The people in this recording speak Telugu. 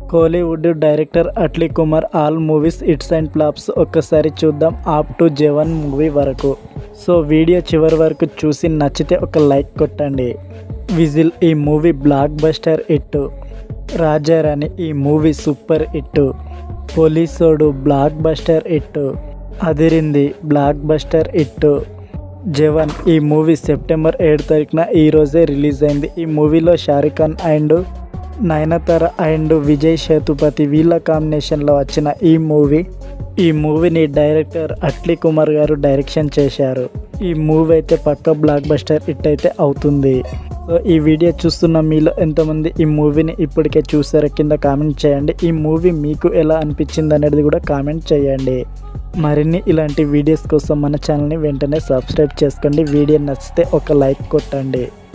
Kollywood director Atlee Kumar all movies hits and flops ఒక్కసారి చూద్దాం అప్ టు జవన్ మూవీ వరకు సో వీడియో చివరి వరకు చూసి నచ్చితే ఒక లైక్ కొట్టండి విజిల్ ఈ movie blockbuster hit Raja Rani ఈ movie super hit Policeodu blockbuster hit Adirindi blockbuster hit Jawan ఈ మూవీ సెప్టెంబర్ ఏడు తారీఖున ఈ రోజే రిలీజ్ అయింది ఈ మూవీలో షారుఖ్ ఖాన్ అండ్ నయనతార అండ్ విజయ్ సేతుపతి వీళ్ళ కాంబినేషన్లో వచ్చిన ఈ మూవీ ఈ మూవీని డైరెక్టర్ అట్లీ కుమార్ గారు డైరెక్షన్ చేశారు ఈ మూవీ అయితే పక్క బ్లాక్ బస్టర్ హిట్ అయితే అవుతుంది సో ఈ వీడియో చూస్తున్న మీలో ఎంతమంది ఈ మూవీని ఇప్పటికే చూసారో కింద కామెంట్ చేయండి ఈ మూవీ మీకు ఎలా అనిపించింది అనేది కూడా కామెంట్ చేయండి మరిన్ని ఇలాంటి వీడియోస్ కోసం మన ఛానల్ని వెంటనే సబ్స్క్రైబ్ చేసుకోండి వీడియో నచ్చితే ఒక లైక్ కొట్టండి